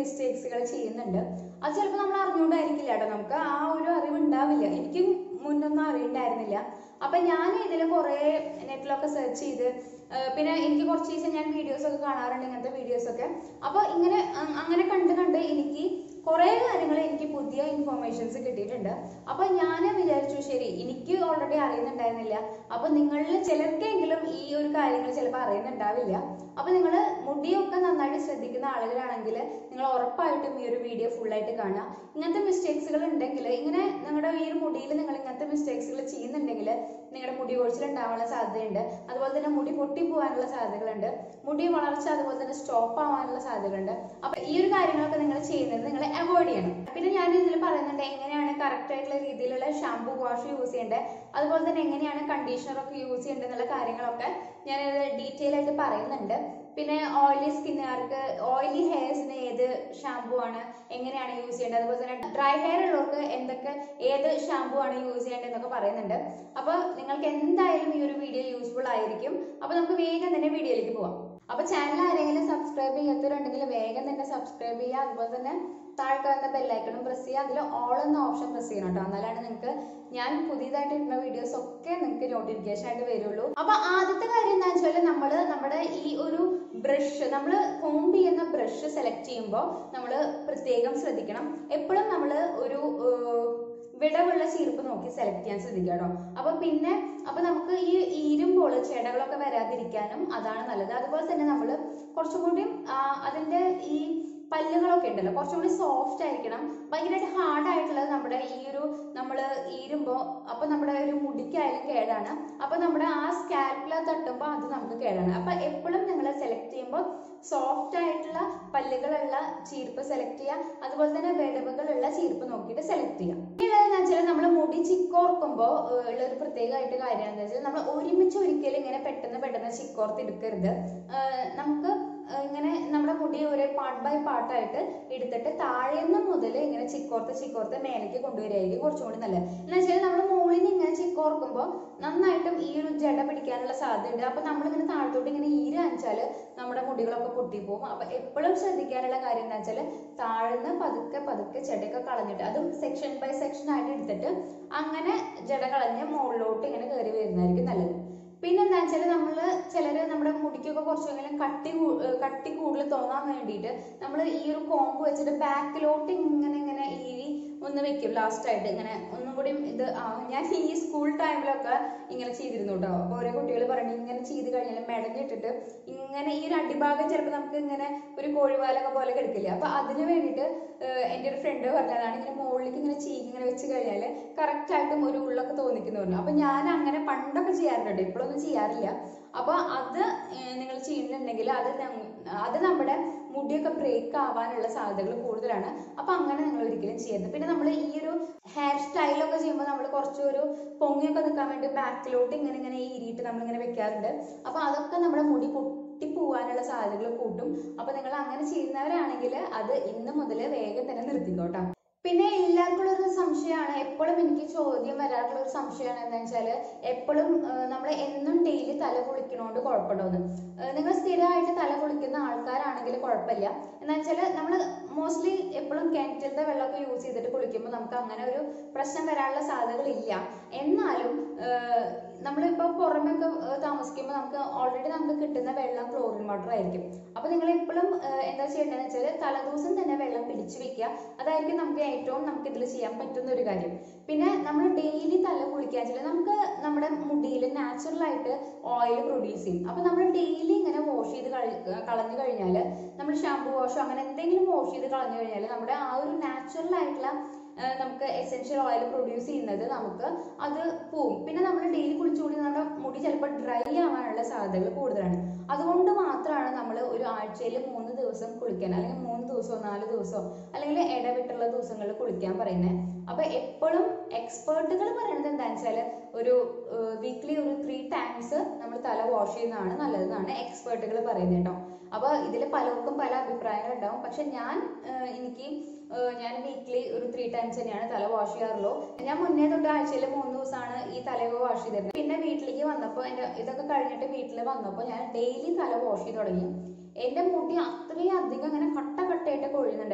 മിസ്റ്റേക്സുകൾ ചെയ്യുന്നുണ്ട് അത് ചിലപ്പോൾ നമ്മൾ അറിഞ്ഞുകൊണ്ടായിരിക്കില്ല കേട്ടോ നമുക്ക് ആ ഒരു അറിവ് ഉണ്ടാവില്ല എനിക്കും മുന്നൊന്നും അറിയണ്ടായിരുന്നില്ല അപ്പൊ ഞാൻ ഇതിൽ കുറേ നെറ്റിലൊക്കെ സെർച്ച് ചെയ്ത് ആ, പിന്നെ എനിക്ക് കുറച്ച് ദിവസം ഞാൻ വീഡിയോസ് ഒക്കെ കാണാറുണ്ട് ഇങ്ങനത്തെ വീഡിയോസ് ഒക്കെ അപ്പോൾ ഇങ്ങനെ അ- അങ്ങനെ കണ്ട് കണ്ട് എനിക്ക് കുറേ കാര്യങ്ങൾ എനിക്ക് പുതിയ ഇൻഫോർമേഷൻസ് കിട്ടിയിട്ടുണ്ട് അപ്പൊ ഞാൻ വിചാരിച്ചു ശരി എനിക്ക് ഓൾറെഡി അറിയുന്നുണ്ടായിരുന്നില്ല അപ്പൊ നിങ്ങളിൽ ചിലർക്കെങ്കിലും ഈ ഒരു കാര്യങ്ങൾ ചിലപ്പോൾ അറിയുന്നുണ്ടാവില്ല അപ്പൊ നിങ്ങൾ മുടിയൊക്കെ നന്നായിട്ട് ശ്രദ്ധിക്കുന്ന ആളുകളാണെങ്കിൽ നിങ്ങൾ ഉറപ്പായിട്ടും ഈ ഒരു വീഡിയോ ഫുള്ളായിട്ട് കാണുക ഇങ്ങനത്തെ മിസ്റ്റേക്സുകൾ ഉണ്ടെങ്കിൽ ഇങ്ങനെ നിങ്ങളുടെ ഈ ഒരു മുടിയിൽ നിങ്ങൾ ഇങ്ങനത്തെ മിസ്റ്റേക്സുകൾ ചെയ്യുന്നുണ്ടെങ്കിൽ നിങ്ങളുടെ മുടി കൊഴിച്ചിൽ ഉണ്ടാവാനുള്ള സാധ്യതയുണ്ട് അതുപോലെ തന്നെ മുടി പൊട്ടിപ്പോവാനുള്ള സാധ്യതകളുണ്ട് മുടി വളർച്ച അതുപോലെ തന്നെ സ്റ്റോപ്പ് ആവാനുള്ള സാധ്യതകളുണ്ട് അപ്പൊ ഈ ഒരു കാര്യങ്ങളൊക്കെ നിങ്ങൾ ചെയ്യുന്നത് നിങ്ങൾ അവോയ്ഡ് ചെയ്യണം പിന്നെ ഞാൻ ഇതിൽ പറയുന്നുണ്ട് എങ്ങനെയാണ് കറക്റ്റ് ആയിട്ടുള്ള രീതിയിലുള്ള ഷാംപൂ വാഷ് യൂസ് ചെയ്യേണ്ടത് അതുപോലെ തന്നെ എങ്ങനെയാണ് കണ്ടീഷണർ ഒക്കെ യൂസ് ചെയ്യേണ്ടത് എന്നുള്ള കാര്യങ്ങളൊക്കെ ഞാൻ ഡീറ്റെയിൽ ആയിട്ട് പറയുന്നുണ്ട് പിന്നെ ഓയിലി സ്കിന്നുകാർക്ക് ഓയിലി ഹെയർസിന് ഏത് ഷാംപൂ ആണ് എങ്ങനെയാണ് യൂസ് ചെയ്യേണ്ടത് അതുപോലെ തന്നെ ഡ്രൈ ഹെയർ ഉള്ളവർക്ക് എന്തൊക്കെ ഏത് ഷാംപൂ ആണ് യൂസ് ചെയ്യേണ്ടത് എന്നൊക്കെ പറയുന്നുണ്ട് അപ്പോൾ നിങ്ങൾക്ക് എന്തായാലും ഈ ഒരു വീഡിയോ യൂസ്ഫുൾ ആയിരിക്കും അപ്പോൾ നമുക്ക് വേഗം തന്നെ വീഡിയോയിലേക്ക് പോവാം അപ്പോൾ ചാനൽ ആരെങ്കിലും സബ്സ്ക്രൈബ് ചെയ്യാത്തവരുണ്ടെങ്കിൽ വേഗം തന്നെ സബ്സ്ക്രൈബ് ചെയ്യുക അതുപോലെ തന്നെ താഴെ കാണുന്ന ബെല്ലൈക്കണും പ്രസ് ചെയ്യുക അതിൽ ഓൾ എന്ന ഓപ്ഷൻ പ്രസ് ചെയ്യണം കേട്ടോ എന്നാലാണ് നിങ്ങൾക്ക് ഞാൻ പുതിയതായിട്ട് ഇടുന്ന വീഡിയോസ് ഒക്കെ നിങ്ങൾക്ക് നോട്ടിഫിക്കേഷൻ ആയിട്ട് വരുള്ളൂ അപ്പൊ ആദ്യത്തെ കാര്യം എന്താ വെച്ചാൽ നമ്മൾ നമ്മുടെ ഈ ഒരു ബ്രഷ് നമ്മൾ കോംബ് ചെയ്യുന്ന ബ്രഷ് സെലക്ട് ചെയ്യുമ്പോൾ നമ്മൾ പ്രത്യേകം ശ്രദ്ധിക്കണം എപ്പോഴും നമ്മൾ ഒരു ഏർ, വിടവുള്ള ചീർപ്പ് നോക്കി സെലക്ട് ചെയ്യാൻ ശ്രദ്ധിക്കുക കേട്ടോ അപ്പൊ പിന്നെ അപ്പൊ നമുക്ക് ഈ ഈരുമ്പോൾ ചെടകളൊക്കെ വരാതിരിക്കാനും അതാണ് നല്ലത് അതുപോലെ തന്നെ നമ്മൾ കുറച്ചും കൂടി ആ, അതിന്റെ ഈ പല്ലുകളൊക്കെ ഉണ്ടല്ലോ കുറച്ചും കൂടി സോഫ്റ്റ് ആയിരിക്കണം ഭയങ്കരമായിട്ട് ഹാർഡ് ആയിട്ടുള്ളത് നമ്മുടെ ഈ ഒരു നമ്മൾ ഈരുമ്പോൾ അപ്പൊ നമ്മുടെ ഒരു മുടിക്കായാലും കേടാണ് അപ്പൊ നമ്മുടെ ആ സ്കാൽപ്പിൽ തട്ടുമ്പോൾ അത് നമുക്ക് കേടാണ് അപ്പൊ എപ്പോഴും നിങ്ങൾ സെലക്ട് ചെയ്യുമ്പോൾ സോഫ്റ്റ് ആയിട്ടുള്ള പല്ലുകളുള്ള ചീർപ്പ് സെലക്ട് ചെയ്യുക അതുപോലെ തന്നെ വിടവുകളുള്ള ചീർപ്പ് നോക്കിയിട്ട് സെലക്ട് ചെയ്യുക പിന്നെയുള്ളതെന്ന് വെച്ചാൽ നമ്മൾ മുടി ചിക്കോർക്കുമ്പോൾ ഉള്ള ഒരു പ്രത്യേകമായിട്ട് കാര്യം എന്താ വെച്ചാൽ നമ്മൾ ഒരുമിച്ച് ഒരിക്കലും ഇങ്ങനെ പെട്ടെന്ന് പെട്ടെന്ന് ചിക്കോർത്ത് എടുക്കരുത് ഏർ നമുക്ക് ഏർ ഇങ്ങനെ നമ്മുടെ മുടി ഒരു പാർട്ട് ബൈ പാർട്ടായിട്ട് എടുത്തിട്ട് താഴേന്ന് മുതൽ ഇങ്ങനെ ചിക്കോർത്ത് ചിക്കോർത്ത് മേലേക്ക് കൊണ്ടുവരികയായിരിക്കും കുറച്ചും കൂടി നല്ലത് എന്ന് വെച്ചാൽ നമ്മൾ മുകളിൽ നിന്ന് ഇങ്ങനെ ചിക്കോർക്കുമ്പോൾ നന്നായിട്ടും ഈ ഒരു ജട പിടിക്കാനുള്ള സാധ്യതയുണ്ട് അപ്പൊ നമ്മളിങ്ങനെ താഴത്തോട്ട് ഇങ്ങനെ ഈര അഞ്ചാൽ നമ്മുടെ മുടികളൊക്കെ പൊട്ടിപ്പോകും അപ്പൊ എപ്പോഴും ശ്രദ്ധിക്കാനുള്ള കാര്യം എന്താ വെച്ചാൽ താഴ്ന്ന് പതുക്കെ പതുക്കെ ചെടയൊക്കെ കളഞ്ഞിട്ട് അതും സെക്ഷൻ ബൈ സെക്ഷൻ ആയിട്ട് എടുത്തിട്ട് അങ്ങനെ ജട കളഞ്ഞ് മുകളിലോട്ട് ഇങ്ങനെ കയറി വരുന്നതായിരിക്കും നല്ലത് പിന്നെന്താ വെച്ചാൽ നമ്മൾ ചിലര് നമ്മുടെ മുടിക്കൊക്കെ കുറച്ചെങ്കിലും കട്ടി കൂ- ഏർ കട്ടി കൂടുതൽ തോന്നാൻ വേണ്ടിയിട്ട് നമ്മൾ ഈ ഒരു കോമ്പ് വെച്ചിട്ട് ബാക്കിലോട്ട് ഇങ്ങനെ ഇങ്ങനെ ഈരി ഒന്ന് വെക്കും ലാസ്റ്റ് ആയിട്ട് ഇങ്ങനെ ഒന്നും കൂടി ഇത് ആ ഞാൻ ഈ സ്കൂൾ ടൈമിലൊക്കെ ഇങ്ങനെ ചെയ്തിരുന്നു കേട്ടോ അപ്പോൾ ഓരോ കുട്ടികൾ പറഞ്ഞു ഇങ്ങനെ ചെയ്ത് കഴിഞ്ഞാൽ മെടഞ്ഞിട്ടിട്ട് ഇങ്ങനെ ഈ ഒരു അടിഭാഗം ചിലപ്പോൾ നമുക്ക് ഇങ്ങനെ ഒരു കോഴിവാലൊക്കെ പോലെ കിടക്കില്ല അപ്പൊ അതിന് വേണ്ടിയിട്ട് ഏർ എൻ്റെ ഒരു ഫ്രണ്ട് പറഞ്ഞതാണ് ഇങ്ങനെ മുകളിലേക്ക് ഇങ്ങനെ ചീക്ക് ഇങ്ങനെ വെച്ച് കഴിഞ്ഞാൽ കറക്റ്റ് ആയിട്ടും ഒരു ഉള്ളൊക്കെ തോന്നിക്കുന്നു പറഞ്ഞു അപ്പൊ ഞാൻ അങ്ങനെ പണ്ടൊക്കെ ചെയ്യാറുണ്ട് ഇപ്പോഴൊന്നും ചെയ്യാറില്ല അപ്പൊ അത് നിങ്ങൾ ചെയ്യുന്നുണ്ടെങ്കിൽ അത് ഞങ്ങ- അത് നമ്മുടെ മുടിയൊക്കെ ബ്രേക്ക് ആവാനുള്ള സാധ്യതകൾ കൂടുതലാണ് അപ്പൊ അങ്ങനെ നിങ്ങൾ ഒരിക്കലും ചെയ്യരുത് പിന്നെ നമ്മൾ ഈ ഒരു ഹെയർ സ്റ്റൈലൊക്കെ ചെയ്യുമ്പോൾ നമ്മൾ കുറച്ചൊരു പൊങ്ങിയൊക്കെ നിൽക്കാൻ വേണ്ടി ബാക്കിലോട്ട് ഇങ്ങനെ ഇങ്ങനെ ഈരിയിട്ട് നമ്മൾ ഇങ്ങനെ വെക്കാറുണ്ട് അപ്പൊ അതൊക്കെ നമ്മുടെ മുടി പൊട്ടിപ്പോവാനുള്ള സാധ്യതകൾ കൂട്ടും അപ്പൊ നിങ്ങൾ അങ്ങനെ ചെയ്യുന്നവരാണെങ്കിൽ അത് ഇന്ന് മുതൽ വേഗം തന്നെ നിർത്തിക്കോട്ടോ പിന്നെ എല്ലാവർക്കും ഉള്ള ഒരു സംശയമാണ് എപ്പോഴും എനിക്ക് ചോദ്യം വരാറുള്ള ഒരു സംശയമാണ് എന്താ വെച്ചാൽ എപ്പോഴും നമ്മൾ എന്നും ഡെയിലി തല കുളിക്കണോണ്ട് കുഴപ്പമുണ്ടോന്ന് നിങ്ങൾ സ്ഥിരമായിട്ട് തല കുളിക്കുന്ന ആൾക്കാരാണെങ്കിൽ കുഴപ്പമില്ല എന്താ വെച്ചാൽ നമ്മൾ മോസ്റ്റ്ലി എപ്പോഴും കിണറ്റിലത്തെ വെള്ളമൊക്കെ യൂസ് ചെയ്തിട്ട് കുളിക്കുമ്പോൾ നമുക്ക് അങ്ങനെ ഒരു പ്രശ്നം വരാനുള്ള സാധ്യതകളില്ല എന്നാലും നമ്മളിപ്പോ പുറമൊക്കെ താമസിക്കുമ്പോൾ നമുക്ക് ഓൾറെഡി നമുക്ക് കിട്ടുന്ന വെള്ളം ക്ലോറിൻ വാട്ടർ ആയിരിക്കും അപ്പൊ നിങ്ങൾ എപ്പോഴും എന്താ ചെയ്യേണ്ടതെന്ന് വെച്ചാൽ തലേദിവസം തന്നെ വെള്ളം പിടിച്ചു വെക്കുക അതായിരിക്കും നമുക്ക് ഏറ്റവും നമുക്ക് ഇതിൽ ചെയ്യാൻ പറ്റുന്ന ഒരു കാര്യം പിന്നെ നമ്മൾ ഡെയിലി തല കുളിക്കുക വെച്ചാൽ നമുക്ക് നമ്മുടെ മുടിയിൽ നാച്ചുറൽ ആയിട്ട് ഓയിൽ പ്രൊഡ്യൂസ് ചെയ്യും അപ്പൊ നമ്മൾ ഡെയിലി ഇങ്ങനെ വാഷ് ചെയ്ത് കഴി- കളഞ്ഞു കഴിഞ്ഞാൽ നമ്മൾ ഷാമ്പു വാഷോ അങ്ങനെ എന്തെങ്കിലും വാഷ് ചെയ്ത് കളഞ്ഞു കഴിഞ്ഞാൽ നമ്മുടെ ആ ഒരു നാച്ചുറൽ ആയിട്ടുള്ള ആ, നമുക്ക് എസെൻഷ്യൽ ഓയിൽ പ്രൊഡ്യൂസ് ചെയ്യുന്നത് നമുക്ക് അത് പോവും പിന്നെ നമ്മൾ ഡെയിലി കുളിച്ചുകൂടി നമ്മുടെ മുടി ചിലപ്പോൾ ഡ്രൈ ആവാനുള്ള സാധ്യതകൾ കൂടുതലാണ് അതുകൊണ്ട് മാത്രമാണ് നമ്മൾ ഒരു ആഴ്ചയിൽ മൂന്ന് ദിവസം കുളിക്കാൻ അല്ലെങ്കിൽ മൂന്ന് ദിവസമോ നാല് ദിവസമോ അല്ലെങ്കിൽ ഇടവിട്ടുള്ള ദിവസങ്ങളിൽ കുളിക്കാൻ പറയുന്നത് അപ്പൊ എപ്പോഴും എക്സ്പേർട്ടുകൾ പറയുന്നത് എന്താണെന്ന് വെച്ചാൽ ഒരു വീക്ക്ലി ഒരു ത്രീ ടൈംസ് നമ്മൾ തല വാഷ് ചെയ്യുന്നതാണ് നല്ലതെന്നാണ് എക്സ്പേർട്ടുകൾ പറയുന്നത് കേട്ടോ അപ്പൊ ഇതിൽ പലർക്കും പല അഭിപ്രായങ്ങൾ ഉണ്ടാവും പക്ഷെ ഞാൻ ഏർ എനിക്ക് ഏർ ഞാൻ വീക്ക്ലി ഒരു ത്രീ ടൈംസ് തന്നെയാണ് തല വാഷ് ചെയ്യാറുള്ളൂ ഞാൻ മുന്നേ തൊട്ട് ആഴ്ചയിൽ മൂന്ന് ദിവസമാണ് ഈ തലയൊക്കെ വാഷ് ചെയ്തിരുന്നത് പിന്നെ വീട്ടിലേക്ക് വന്നപ്പോൾ എൻ്റെ ഇതൊക്കെ കഴിഞ്ഞിട്ട് വീട്ടിൽ വന്നപ്പോൾ ഞാൻ ഡെയിലി തല വാഷ് ചെയ്ത് തുടങ്ങി എന്റെ മുടി അത്രയും അധികം അങ്ങനെ കട്ട കട്ടയായിട്ട് കൊഴിയുന്നുണ്ടായിരുന്നു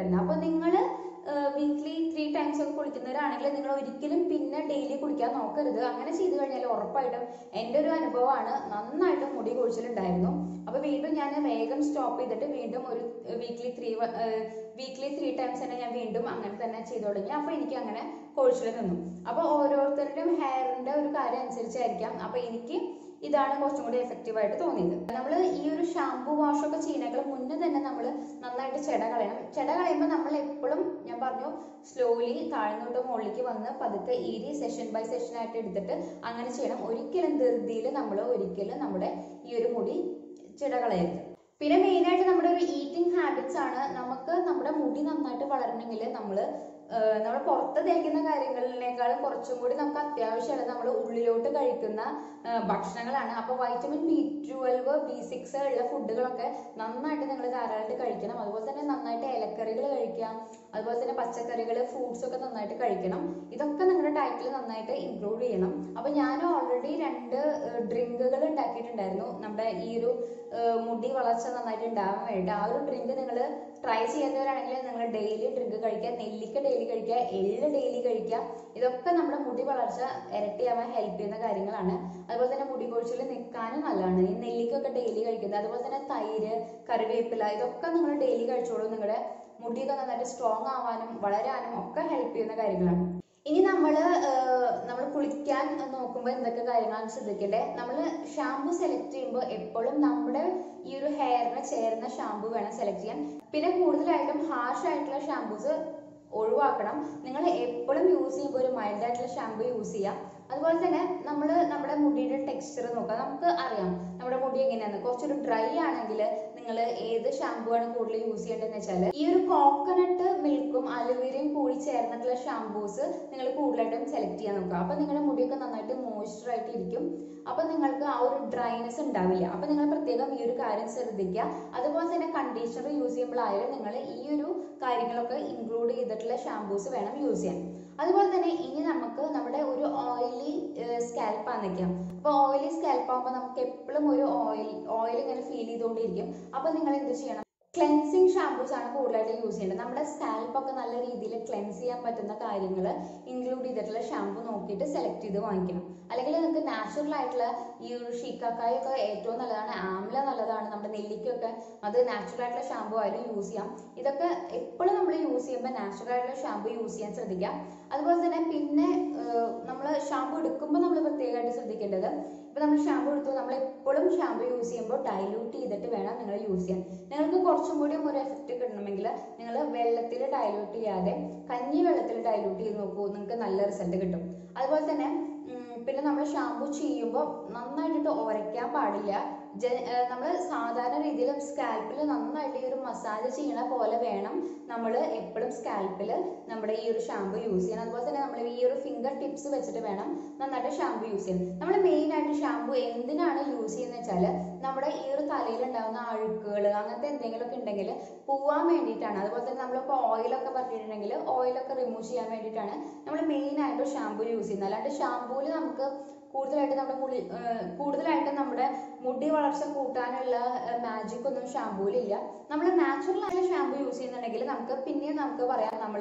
വരുന്നത് അപ്പോൾ നിങ്ങൾ വീക്ക്ലി ത്രീ ടൈംസ് ഒക്കെ കുളിക്കുന്നവരാണെങ്കിൽ നിങ്ങൾ ഒരിക്കലും പിന്നെ ഡെയിലി കുളിക്കാൻ നോക്കരുത് അങ്ങനെ ചെയ്തു കഴിഞ്ഞാൽ ഉറപ്പായിട്ടും എൻ്റെ ഒരു അനുഭവമാണ് നന്നായിട്ട് മുടി കൊഴിച്ചിലുണ്ടായിരുന്നു അപ്പോൾ വീണ്ടും ഞാൻ വേഗം സ്റ്റോപ്പ് ചെയ്തിട്ട് വീണ്ടും ഒരു weekly three weekly three times തന്നെ ഞാൻ വീണ്ടും അങ്ങനെ തന്നെ ചെയ്തു തുടങ്ങി അപ്പോൾ എനിക്ക് അങ്ങനെ കൊഴിച്ചിൽ നിന്നു അപ്പോൾ ഓരോരുത്തരുടെയും ഹെയറിൻ്റെ ഒരു കാര്യം അനുസരിച്ചായിരിക്കാം അപ്പോൾ എനിക്ക് ഇതാണ് കുറച്ചും കൂടി എഫക്റ്റീവ് ആയിട്ട് തോന്നിയത് നമ്മൾ ഈ ഒരു ഷാംപൂ വാഷ് ഒക്കെ ചെയ്യുന്നതിനേക്കാൾ മുന്നേ തന്നെ നമ്മൾ നന്നായിട്ട് ചെട കളയണം ചെട കളയുമ്പോൾ നമ്മൾ എപ്പോഴും ഞാൻ പറഞ്ഞു സ്ലോലി താഴ്ന്നോട്ട് മുകളിലേക്ക് വന്ന് പതുക്കെ ഈരി സെഷൻ ബൈ സെഷൻ ആയിട്ട് എടുത്തിട്ട് അങ്ങനെ ചെയ്യണം ഒരിക്കലും ധൃതിയിൽ നമ്മൾ ഒരിക്കലും നമ്മുടെ ഈ ഒരു മുടി ചെട കളയരുത് പിന്നെ മെയിനായിട്ട് നമ്മുടെ ഒരു ഈറ്റിംഗ് ഹാബിറ്റ്സ് ആണ് നമുക്ക് നമ്മുടെ മുടി നന്നായിട്ട് വളരണമെങ്കിൽ നമ്മൾ നമ്മൾ പുറത്ത് തേക്കുന്ന കാര്യങ്ങളിനേക്കാളും കുറച്ചും കൂടി നമുക്ക് അത്യാവശ്യമാണ് നമ്മൾ ഉള്ളിലോട്ട് കഴിക്കുന്ന ആ, ഭക്ഷണങ്ങളാണ് അപ്പോൾ vitamin B twelve B six ഉള്ള ഫുഡുകളൊക്കെ നന്നായിട്ട് നിങ്ങൾ ധാരാളമായിട്ട് കഴിക്കണം അതുപോലെ തന്നെ നന്നായിട്ട് ഇലക്കറികൾ കഴിക്കാം അതുപോലെ തന്നെ പച്ചക്കറികൾ ഫ്രൂട്ട്സ് ഒക്കെ നന്നായിട്ട് കഴിക്കണം ഇതൊക്കെ നിങ്ങളുടെ ഡയറ്റിൽ നന്നായിട്ട് ഇൻക്ലൂഡ് ചെയ്യണം അപ്പോൾ ഞാൻ ഓൾറെഡി രണ്ട് ഡ്രിങ്കുകൾ ഉണ്ടാക്കിയിട്ടുണ്ടായിരുന്നു നമ്മുടെ ഈ ഒരു ഏഹ് മുടി വളർച്ച നന്നായിട്ട് ഉണ്ടാവാൻ വേണ്ടിയിട്ട് ആ ഒരു ഡ്രിങ്ക് നിങ്ങൾ ട്രൈ ചെയ്യുന്നവരാണെങ്കിൽ നിങ്ങൾ ഡെയിലി ഡ്രിങ്ക് കഴിക്കുക നെല്ലിക്ക ഡെയിലി കഴിക്കുക എള്ള് ഡെയിലി കഴിക്കുക ഇതൊക്കെ നമ്മുടെ മുടി വളർച്ച ഇരട്ടിയാവാൻ ഹെൽപ്പ് ചെയ്യുന്ന കാര്യങ്ങളാണ് അതുപോലെ തന്നെ മുടി കൊഴിച്ചിൽ നിൽക്കാനും നല്ലതാണ് ഈ നെല്ലിക്കൊക്കെ ഡെയിലി കഴിക്കുന്നത് അതുപോലെ തന്നെ തൈര് കറിവേപ്പില ഇതൊക്കെ നിങ്ങൾ ഡെയിലി കഴിച്ചോളൂ നിങ്ങളുടെ മുടിയൊക്കെ നന്നായിട്ട് സ്ട്രോങ് ആവാനും വളരാനും ഒക്കെ ഹെൽപ്പ് ചെയ്യുന്ന കാര്യങ്ങളാണ് ഇനി നമ്മൾ നമ്മൾ കുളിക്കാൻ നോക്കുമ്പോൾ എന്തൊക്കെ കാര്യങ്ങളാണ് ശ്രദ്ധിക്കേണ്ടത് നമ്മൾ ഷാമ്പു സെലക്ട് ചെയ്യുമ്പോൾ എപ്പോഴും നമ്മുടെ ഈ ഒരു ഹെയറിന് ചേരുന്ന ഷാമ്പു വേണം സെലക്ട് ചെയ്യാൻ പിന്നെ കൂടുതലായിട്ടും ഹാർഷ് ആയിട്ടുള്ള ഷാമ്പൂസ് ഒഴിവാക്കണം നിങ്ങൾ എപ്പോഴും യൂസ് ചെയ്യുമ്പോൾ ഒരു മൈൽഡ് ആയിട്ടുള്ള ഷാമ്പു യൂസ് ചെയ്യാം അതുപോലെ തന്നെ നമ്മൾ നമ്മുടെ മുടിയുടെ ടെക്സ്ചർ നോക്കാം നമുക്ക് അറിയാം നമ്മുടെ മുടി എങ്ങനെയാണ് കുറച്ചൊരു ഡ്രൈ ആണെങ്കിൽ നിങ്ങൾ ഏത് ഷാമ്പു ആണ് കൂടുതൽ യൂസ് ചെയ്യേണ്ടതെന്ന് വെച്ചാൽ ഈ ഒരു കോക്കനട്ട് മിൽക്കും അലുവീരയും കൂടി ചേർന്നിട്ടുള്ള ഷാമ്പൂസ് നിങ്ങൾ കൂടുതലായിട്ടും സെലക്ട് ചെയ്യാൻ നോക്കുക അപ്പൊ നിങ്ങളുടെ മുടിയൊക്കെ നന്നായിട്ട് മോയ്സ്ചർ ആയിട്ട് ഇരിക്കും അപ്പൊ നിങ്ങൾക്ക് ആ ഒരു ഡ്രൈനെസ് ഉണ്ടാവില്ല അപ്പൊ നിങ്ങൾ പ്രത്യേകം ഈ ഒരു കാര്യം ശ്രദ്ധിക്കുക അതുപോലെ തന്നെ കണ്ടീഷണർ യൂസ് ചെയ്യുമ്പോഴായാലും നിങ്ങൾ ഈ ഒരു കാര്യങ്ങളൊക്കെ ഇൻക്ലൂഡ് ചെയ്തിട്ടുള്ള ഷാമ്പൂസ് വേണം യൂസ് ചെയ്യാൻ അതുപോലെ തന്നെ ഇനി നമുക്ക് നമ്മുടെ ഒരു ഓയിലി സ്കാൽപ്പ് ആണെന്നിരിക്കാം അപ്പോൾ ഓയിലി സ്കാൽപ്പ് ആകുമ്പോൾ നമുക്ക് എപ്പോഴും ഒരു ഓയിൽ ഓയിൽ ഇങ്ങനെ ഫീൽ ചെയ്തുകൊണ്ടിരിക്കും അപ്പോൾ നിങ്ങൾ എന്ത് ചെയ്യണം ക്ലെൻസിങ് ഷാമ്പൂസ് ആണ് കൂടുതലായിട്ട് യൂസ് ചെയ്യേണ്ടത് നമ്മുടെ സ്കാൽപ്പ് ഒക്കെ നല്ല രീതിയിൽ ക്ലെൻസ് ചെയ്യാൻ പറ്റുന്ന കാര്യങ്ങൾ ഇൻക്ലൂഡ് ചെയ്തിട്ടുള്ള ഷാമ്പു നോക്കിയിട്ട് സെലക്ട് ചെയ്ത് വാങ്ങിക്കണം അല്ലെങ്കിൽ നിങ്ങൾക്ക് നാച്ചുറൽ ആയിട്ടുള്ള ഈ ഒരു ഷീക്കാക്കായ ഒക്കെ ഏറ്റവും നല്ലതാണ് ആംല നല്ലതാണ് നമ്മുടെ നെല്ലിക്കൊക്കെ അത് നാച്ചുറൽ ആയിട്ടുള്ള ഷാമ്പു ആയാലും യൂസ് ചെയ്യാം ഇതൊക്കെ എപ്പോഴും നമ്മൾ യൂസ് ചെയ്യുമ്പോൾ നാച്ചുറൽ ആയിട്ടുള്ള ഷാമ്പു യൂസ് ചെയ്യാൻ ശ്രദ്ധിക്കാം അതുപോലെ തന്നെ പിന്നെ നമ്മൾ ഷാമ്പു എടുക്കുമ്പോൾ നമ്മൾ പ്രത്യേകമായിട്ട് ശ്രദ്ധിക്കേണ്ടത് ഇപ്പൊ നമ്മൾ ഷാമ്പു എടുത്തു നമ്മൾ എപ്പോഴും ഷാമ്പു യൂസ് ചെയ്യുമ്പോൾ ഡൈല്യൂട്ട് ചെയ്തിട്ട് വേണം നിങ്ങൾ യൂസ് ചെയ്യാൻ നിങ്ങൾക്ക് കുറച്ചും കൂടി ഒരു എഫക്റ്റ് കിട്ടണമെങ്കിൽ നിങ്ങൾ വെള്ളത്തിൽ ഡൈല്യൂട്ട് ചെയ്യാതെ കഞ്ഞി വെള്ളത്തിൽ ഡൈല്യൂട്ട് ചെയ്ത് നോക്കൂ നിങ്ങൾക്ക് നല്ല റിസൾട്ട് കിട്ടും അതുപോലെ തന്നെ ഉം, പിന്നെ നമ്മൾ ഷാമ്പു ചെയ്യുമ്പോൾ നന്നായിട്ടിട്ട് ഉരയ്ക്കാൻ പാടില്ല നമ്മൾ സാധാരണ രീതിയിൽ സ്കാൽപ്പിൽ നന്നായിട്ട് ഈ ഒരു മസാജ് ചെയ്യണ പോലെ വേണം നമ്മൾ എപ്പോഴും സ്കാൽപ്പിൽ നമ്മുടെ ഈ ഒരു ഷാമ്പു യൂസ് ചെയ്യാൻ അതുപോലെ തന്നെ നമ്മൾ ഈ ഒരു ഫിംഗർ ടിപ്സ് വെച്ചിട്ട് വേണം നന്നായിട്ട് ഷാമ്പു യൂസ് ചെയ്യാൻ നമ്മൾ മെയിൻ ആയിട്ട് ഷാമ്പു എന്തിനാണ് യൂസ് ചെയ്യുന്നത് വെച്ചാൽ നമ്മുടെ ഈ ഒരു തലയിൽ ഉണ്ടാകുന്ന അഴുക്കുകൾ അങ്ങനത്തെ എന്തെങ്കിലുമൊക്കെ ഉണ്ടെങ്കിൽ പോവാൻ വേണ്ടിയിട്ടാണ് അതുപോലെ തന്നെ നമ്മളിപ്പോൾ ഓയിലൊക്കെ പറഞ്ഞിട്ടുണ്ടെങ്കിൽ ഓയിലൊക്കെ റിമൂവ് ചെയ്യാൻ വേണ്ടിയിട്ടാണ് നമ്മൾ മെയിൻ ആയിട്ട് ഷാമ്പു യൂസ് ചെയ്യുന്നത് അല്ലാണ്ട് ഷാമ്പൂവിൽ നമുക്ക് കൂടുതലായിട്ട് നമ്മുടെ മുടി ഏഹ് കൂടുതലായിട്ട് നമ്മുടെ മുടി വളർച്ച കൂട്ടാനുള്ള മാജിക് ഒന്നും ഷാമ്പൂവിലില്ല നമ്മൾ നാച്ചുറൽ ആയിട്ടുള്ള ഷാമ്പു യൂസ് ചെയ്യുന്നുണ്ടെങ്കിൽ നമുക്ക് പിന്നെയും നമുക്ക് പറയാം നമ്മൾ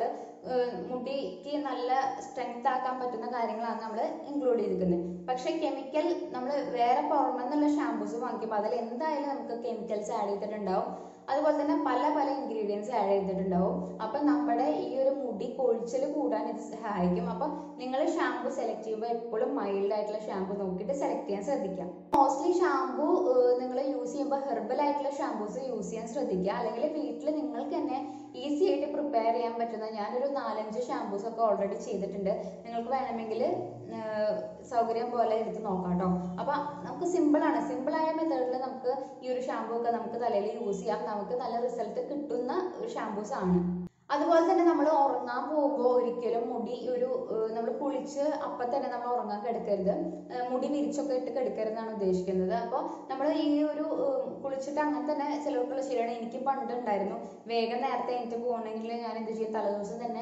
മുടിക്ക് നല്ല സ്ട്രെങ്ത് ആക്കാൻ പറ്റുന്ന കാര്യങ്ങളാണ് നമ്മൾ ഇൻക്ലൂഡ് ചെയ്തിരിക്കുന്നത് പക്ഷെ കെമിക്കൽ നമ്മൾ വേറെ പുറമെ നിന്നുള്ള ഷാമ്പൂസ് വാങ്ങിക്കുമ്പോൾ അതിൽ എന്തായാലും നമുക്ക് കെമിക്കൽസ് ആഡ് ചെയ്തിട്ടുണ്ടാവും അതുപോലെ തന്നെ പല പല ഇൻഗ്രീഡിയൻസ് ആഡ് ചെയ്തിട്ടുണ്ടാവും അപ്പൊ നമ്മുടെ ഈ ഒരു മുടി കൊഴിച്ചിൽ കൂടാൻ ഇത് സഹായിക്കും അപ്പൊ നിങ്ങൾ ഷാമ്പു സെലക്ട് ചെയ്യുമ്പോൾ എപ്പോഴും മൈൽഡ് ആയിട്ടുള്ള ഷാമ്പു നോക്കിയിട്ട് സെലക്ട് ചെയ്യാൻ ശ്രദ്ധിക്കാം മോസ്റ്റ്ലി ഷാമ്പു നിങ്ങൾ യൂസ് ചെയ്യുമ്പോൾ ഹെർബൽ ആയിട്ടുള്ള ഷാമ്പൂസ് യൂസ് ചെയ്യാൻ ശ്രദ്ധിക്കുക അല്ലെങ്കിൽ വീട്ടിൽ നിങ്ങൾക്ക് തന്നെ ഈസി ആയിട്ട് പ്രിപ്പയർ ചെയ്യാൻ പറ്റുന്ന ഞാനൊരു നാലഞ്ച് ഷാമ്പൂസ് ഒക്കെ ഓൾറെഡി ചെയ്തിട്ടുണ്ട് നിങ്ങൾക്ക് വേണമെങ്കിൽ സൗകര്യം പോലെ എടുത്ത് നോക്കാം കേട്ടോ അപ്പൊ നമുക്ക് സിമ്പിൾ ആണ് സിമ്പിൾ ആയ മെത്തേഡിൽ നമുക്ക് ഈ ഒരു ഷാമ്പൂ ഒക്കെ നമുക്ക് തലയിൽ യൂസ് ചെയ്യാം നമുക്ക് നല്ല റിസൾട്ട് കിട്ടുന്ന ഷാമ്പൂസ് ആണ് അതുപോലെ തന്നെ നമ്മൾ ഉറങ്ങാൻ പോകുമ്പോൾ ഒരിക്കലും മുടി ഒരു നമ്മൾ കുളിച്ച് അപ്പം തന്നെ നമ്മൾ ഉറങ്ങാൻ കിടക്കരുത് ഏഹ് മുടി വിരിച്ചൊക്കെ ഇട്ട് കിടക്കരുതെന്നാണ് ഉദ്ദേശിക്കുന്നത് അപ്പോൾ നമ്മൾ ഈ ഒരു ഏഹ് കുളിച്ചിട്ട് അങ്ങനെ തന്നെ ചിലർക്കുള്ള ശരിയാണ് എനിക്ക് പണ്ട് ഉണ്ടായിരുന്നു വേഗം നേരത്തെ എനിക്ക് പോകണമെങ്കിൽ ഞാൻ എന്ത് ചെയ്യും തലേദിവസം തന്നെ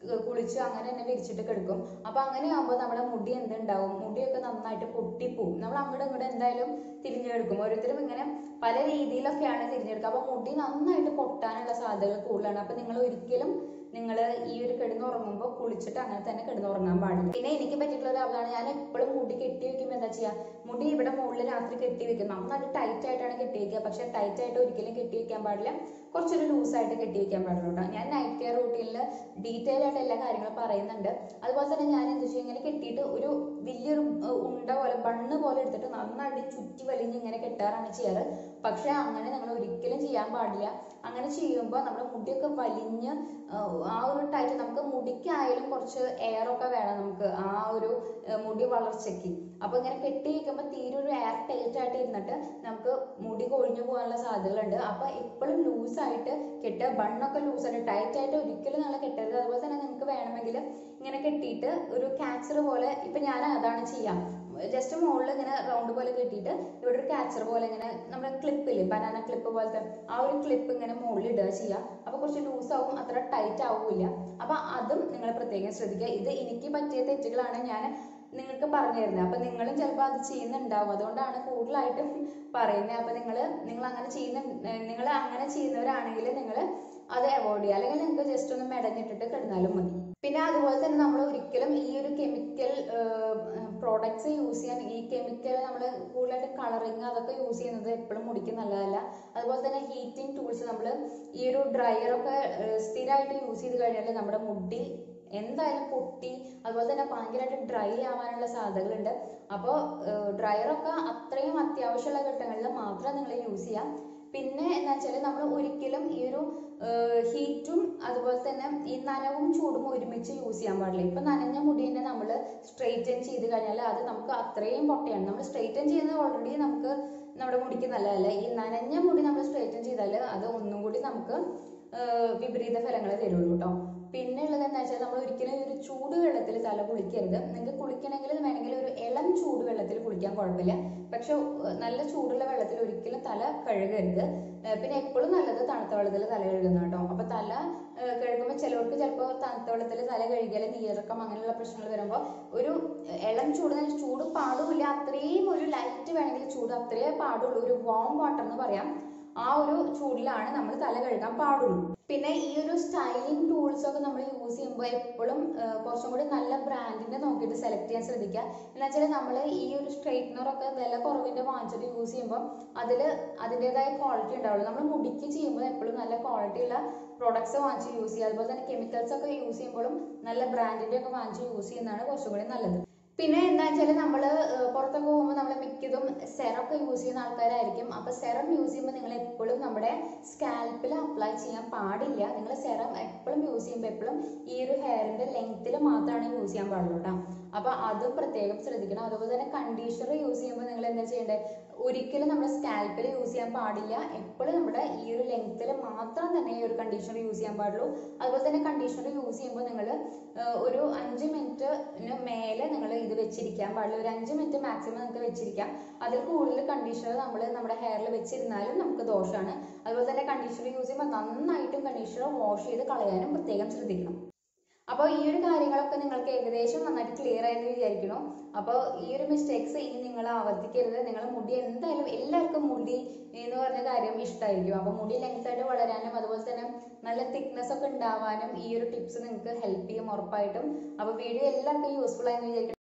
ഏർ കുളിച്ച് അങ്ങനെ തന്നെ വിരിച്ചിട്ട് കിടക്കും അപ്പൊ അങ്ങനെ ആകുമ്പോൾ നമ്മുടെ മുടി എന്തുണ്ടാവും മുടിയൊക്കെ നന്നായിട്ട് പൊട്ടിപ്പോവും നമ്മൾ അങ്ങോട്ടും ഇങ്ങോട്ടും എന്തായാലും തിരിഞ്ഞെടുക്കും ഓരോരുത്തരും ഇങ്ങനെ പല രീതിയിലൊക്കെയാണ് തിരിഞ്ഞെടുക്കുക അപ്പൊ മുടി നന്നായിട്ട് പൊട്ടാനുള്ള സാധ്യതകൾ കൂടുതലാണ് അപ്പൊ നിങ്ങൾ ഒരിക്കലും നിങ്ങൾ ഈ ഒരു കിടന്നുറങ്ങുമ്പോൾ കുളിച്ചിട്ട് അങ്ങനെ തന്നെ കിടന്നുറങ്ങാൻ പാടില്ല പിന്നെ എനിക്ക് പറ്റിയിട്ടുള്ള ഒരു അതാണ് ഞാൻ എപ്പോഴും മുടി കെട്ടി വെക്കുമ്പോൾ എന്താ ചെയ്യുക മുടി ഇവിടെ മുകളിൽ രാത്രി കെട്ടി വെക്കും നന്നായിട്ട് ടൈറ്റ് ആയിട്ടാണ് കെട്ടി വെക്കുക പക്ഷെ ടൈറ്റ് ആയിട്ട് ഒരിക്കലും കെട്ടി വെക്കാൻ പാടില്ല കുറച്ചൊരു ലൂസായിട്ട് കെട്ടി വെക്കാൻ പാടുള്ളൂ കേട്ടോ ഞാൻ നൈറ്റ് കെയർ റൂട്ടീനിൽ ഡീറ്റെയിൽ ആയിട്ട് എല്ലാ കാര്യങ്ങളും പറയുന്നുണ്ട് അതുപോലെ തന്നെ ഞാൻ എന്ത് ചെയ്യും ഇങ്ങനെ കെട്ടിയിട്ട് ഒരു വലിയൊരു ഏർ, ഉണ്ട പോലെ ബണ്ണ് പോലെ എടുത്തിട്ട് നന്നായിട്ട് ചുറ്റി വലിഞ്ഞ് ഇങ്ങനെ കെട്ടാറാണ് ചെയ്യാറ് പക്ഷെ അങ്ങനെ നിങ്ങൾ ഒരിക്കലും ചെയ്യാൻ പാടില്ല അങ്ങനെ ചെയ്യുമ്പോൾ നമ്മുടെ മുടിയൊക്കെ വലിഞ്ഞ് ഏർ, ആ ഒരു ടൈറ്റ് നമുക്ക് മുടിക്കായാലും കുറച്ച് എയർ ഒക്കെ വേണം നമുക്ക് ആ ഒരു ഏർ, മുടി വളർച്ചയ്ക്ക് അപ്പൊ ഇങ്ങനെ കെട്ടി വെക്കുമ്പോൾ തീരെ ഒരു എയർ ടൈറ്റ് ആയിട്ട് ഇരുന്നിട്ട് നമുക്ക് മുടി കൊഴിഞ്ഞു പോകാനുള്ള സാധ്യതകളുണ്ട് അപ്പൊ എപ്പോഴും ലൂസായിട്ട് കെട്ടുക ബണ്ണൊക്കെ ലൂസായിട്ട് ടൈറ്റ് ആയിട്ട് ഒരിക്കലും നിങ്ങൾ കെട്ടരുത് അതുപോലെ തന്നെ നിങ്ങൾക്ക് വേണമെങ്കിൽ ഇങ്ങനെ കെട്ടിയിട്ട് ഒരു ക്യാച്ചർ പോലെ ഇപ്പൊ ഞാൻ അതാണ് ചെയ്യാം ജസ്റ്റ് മുകളിൽ ഇങ്ങനെ റൗണ്ട് പോലെ കെട്ടിയിട്ട് ഇവിടെ ഒരു ക്യാച്ചർ പോലെ ഇങ്ങനെ നമ്മുടെ ക്ലിപ്പില്ലേ ബനാന ക്ലിപ്പ് പോലത്തെ ആ ഒരു ക്ലിപ്പ് ഇങ്ങനെ മുകളിൽ ഇടുക ചെയ്യുക അപ്പൊ കുറച്ച് ലൂസ് ആവും അത്ര ടൈറ്റ് ആവില്ല അപ്പൊ അതും നിങ്ങൾ പ്രത്യേകം ശ്രദ്ധിക്കുക ഇത് എനിക്ക് പറ്റിയ തെറ്റുകളാണ് ഞാൻ നിങ്ങൾക്ക് പറഞ്ഞു തരുന്നത് അപ്പൊ നിങ്ങളും ചിലപ്പോൾ അത് ചെയ്യുന്നുണ്ടാവും അതുകൊണ്ടാണ് കൂടുതലായിട്ടും പറയുന്നത് അപ്പൊ നിങ്ങൾ നിങ്ങൾ അങ്ങനെ ചെയ്യുന്ന നിങ്ങൾ അങ്ങനെ ചെയ്യുന്നവരാണെങ്കിൽ നിങ്ങൾ അത് അവോയ്ഡ് ചെയ്യുക അല്ലെങ്കിൽ നിങ്ങൾക്ക് ജസ്റ്റ് ഒന്ന് മെടഞ്ഞിട്ടിട്ട് കിടന്നാലും മതി പിന്നെ അതുപോലെ തന്നെ നമ്മൾ ഒരിക്കലും ഈ ഒരു കെമിക്കൽ പ്രോഡക്ട്സ് യൂസ് ചെയ്യാൻ ഈ കെമിക്കൽ നമ്മൾ കൂടുതലായിട്ട് കളറിങ് അതൊക്കെ യൂസ് ചെയ്യുന്നത് എപ്പോഴും മുടിക്ക് നല്ലതല്ല അതുപോലെ തന്നെ ഹീറ്റിംഗ് ടൂൾസ് നമ്മൾ ഈ ഒരു ഡ്രയറൊക്കെ സ്ഥിരമായിട്ട് യൂസ് ചെയ്ത് കഴിഞ്ഞാൽ നമ്മുടെ മുടി എന്തായാലും പൊട്ടി അതുപോലെ തന്നെ ഭയങ്കരമായിട്ട് ഡ്രൈ ആവാനുള്ള സാധ്യതകളുണ്ട് അപ്പോൾ ഡ്രയറൊക്കെ അത്രയും അത്യാവശ്യമുള്ള ഘട്ടങ്ങളിൽ മാത്രം നിങ്ങൾ യൂസ് ചെയ്യാം പിന്നെ എന്താ വെച്ചാൽ നമ്മൾ ഒരിക്കലും ഈ ഒരു ഹീറ്റും അതുപോലെ തന്നെ ഈ നനവും ചൂടും ഒരുമിച്ച് യൂസ് ചെയ്യാൻ പാടില്ല ഇപ്പൊ നനഞ്ഞ മുടി തന്നെ നമ്മൾ സ്ട്രെയിറ്റൻ ചെയ്ത് കഴിഞ്ഞാൽ അത് നമുക്ക് അത്രയും പൊട്ടയാണ് നമ്മൾ സ്ട്രെയിറ്റൻ ചെയ്യുന്നത് ഓൾറെഡി നമുക്ക് നമ്മുടെ മുടിക്ക് നല്ലതല്ല ഈ നനഞ്ഞ മുടി നമ്മൾ സ്ട്രെയിറ്റൻ ചെയ്താൽ അത് ഒന്നും കൂടി നമുക്ക് ഏർ വിപരീത ഫലങ്ങൾ തരുള്ളൂ കേട്ടോ പിന്നെ ഉള്ളത് എന്താ വെച്ചാൽ നമ്മൾ ഒരിക്കലും ഈ ഒരു ചൂട് വെള്ളത്തിൽ തല കുളിക്കരുത് നിങ്ങൾക്ക് കുളിക്കണമെങ്കിൽ വേണമെങ്കിൽ ഒരു ഇളം ചൂട് വെള്ളത്തിൽ കുളിക്കാൻ കുഴപ്പമില്ല പക്ഷെ ഏർ നല്ല ചൂടുള്ള വെള്ളത്തിൽ ഒരിക്കലും തല കഴുകരുത് ഏർ പിന്നെ എപ്പോഴും നല്ലത് തണുത്ത വെള്ളത്തിൽ തല കഴുകുന്ന കേട്ടോ അപ്പൊ തല ഏർ കഴുകുമ്പോൾ ചിലവർക്ക് ചിലപ്പോൾ തണുത്ത വെള്ളത്തിൽ തല കഴുകിയാൽ നീരിറക്കം അങ്ങനെയുള്ള പ്രശ്നങ്ങൾ വരുമ്പോൾ ഒരു ഇളം ചൂട് എന്ന് വെച്ചാൽ ചൂട് പാടുമില്ല അത്രയും ഒരു ലൈറ്റ് വേണമെങ്കിൽ ചൂട് അത്രേ പാടുള്ളൂ ഒരു വാം വാട്ടർ എന്ന് പറയാം ആ ഒരു ചൂടിലാണ് നമ്മൾ തല കഴുകാൻ പാടുള്ളൂ പിന്നെ ഈ ഒരു സ്റ്റൈലിംഗ് ടൂൾസ് ഒക്കെ നമ്മൾ യൂസ് ചെയ്യുമ്പോൾ എപ്പോഴും കുറച്ചും കൂടി നല്ല ബ്രാൻഡിന്റെ നോക്കിയിട്ട് സെലക്ട് ചെയ്യാൻ ശ്രദ്ധിക്കുക എന്ന് വെച്ചാൽ നമ്മൾ ഈ ഒരു സ്ട്രെയിറ്റ്നർ ഒക്കെ വില കുറവിന്റെ വാങ്ങിച്ചിട്ട് യൂസ് ചെയ്യുമ്പോൾ അതിൽ അതിൻ്റെതായ ക്വാളിറ്റി ഉണ്ടാവുള്ളൂ നമ്മൾ മുടിക്ക് ചെയ്യുമ്പോൾ എപ്പോഴും നല്ല ക്വാളിറ്റി ഉള്ള പ്രോഡക്ട്സ് വാങ്ങിച്ച് യൂസ് ചെയ്യുക അതുപോലെ തന്നെ കെമിക്കൽസ് ഒക്കെ യൂസ് ചെയ്യുമ്പോഴും നല്ല ബ്രാൻഡിന്റെ ഒക്കെ വാങ്ങിച്ച് യൂസ് ചെയ്യുന്നതാണ് കുറച്ചും കൂടി നല്ലത് പിന്നെ എന്താ വെച്ചാൽ നമ്മൾ പുറത്തൊക്കെ പോകുമ്പോൾ നമ്മൾ മിക്കതും സെറൊക്കെ യൂസ് ചെയ്യുന്ന ആൾക്കാരായിരിക്കും അപ്പൊ സെറം യൂസ് ചെയ്യുമ്പോൾ നിങ്ങൾ എപ്പോഴും നമ്മുടെ സ്കാൽപ്പിൽ അപ്ലൈ ചെയ്യാൻ പാടില്ല നിങ്ങൾ സെറം എപ്പോഴും യൂസ് ചെയ്യുമ്പോൾ എപ്പോഴും ഈ ഒരു ഹെയറിന്റെ ലെങ്ത്തിൽ മാത്രമാണ് യൂസ് ചെയ്യാൻ പാടുള്ളൂ കേട്ടോ അപ്പൊ അതും പ്രത്യേകം ശ്രദ്ധിക്കണം അതുപോലെ തന്നെ കണ്ടീഷണർ യൂസ് ചെയ്യുമ്പോൾ നിങ്ങൾ എന്താ ചെയ്യേണ്ടത് ഒരിക്കലും നമ്മുടെ സ്കാൽപ്പിൽ യൂസ് ചെയ്യാൻ പാടില്ല എപ്പോഴും നമ്മുടെ ഈ ഒരു ലെങ്ത്തിൽ മാത്രം തന്നെ ഈ ഒരു കണ്ടീഷണർ യൂസ് ചെയ്യാൻ പാടുള്ളൂ അതുപോലെ തന്നെ കണ്ടീഷണർ യൂസ് ചെയ്യുമ്പോൾ നിങ്ങൾ ഒരു അഞ്ച് മിനിറ്റിന് മേലെ നിങ്ങൾ ഇത് വെച്ചിരിക്കാൻ പാടില്ല ഒരു അഞ്ച് മിനിറ്റ് മാക്സിമം നിങ്ങൾക്ക് വെച്ചിരിക്കാം അതിൽ കൂടുതൽ കണ്ടീഷണർ നമ്മൾ നമ്മുടെ ഹെയറിൽ വെച്ചിരുന്നാലും നമുക്ക് ദോഷമാണ് അതുപോലെ തന്നെ കണ്ടീഷണർ യൂസ് ചെയ്യുമ്പോൾ നന്നായിട്ടും കണ്ടീഷണർ വാഷ് ചെയ്ത് കളയാനും പ്രത്യേകം ശ്രദ്ധിക്കണം അപ്പോൾ ഈ ഒരു കാര്യങ്ങളൊക്കെ നിങ്ങൾക്ക് ഏകദേശം നന്നായിട്ട് ക്ലിയർ ആയെന്ന് വിചാരിക്കുന്നു അപ്പോൾ ഈ ഒരു മിസ്റ്റേക്സ് ഇനി നിങ്ങൾ ആവർത്തിക്കരുത് നിങ്ങൾ മുടി എന്തായാലും എല്ലാവർക്കും മുടി എന്ന് പറഞ്ഞ കാര്യം ഇഷ്ടമായിരിക്കും അപ്പോൾ മുടി ലെങ്ത് ആയിട്ട് വളരാനും അതുപോലെ തന്നെ നല്ല തിക്നെസ് ഒക്കെ ഉണ്ടാവാനും ഈ ഒരു ടിപ്സ് നിങ്ങൾക്ക് ഹെൽപ്പ് ചെയ്യും ഉറപ്പായിട്ടും അപ്പോൾ വീഡിയോ എല്ലാവർക്കും യൂസ്ഫുൾ ആയെന്ന് വിചാരിക്കുന്നു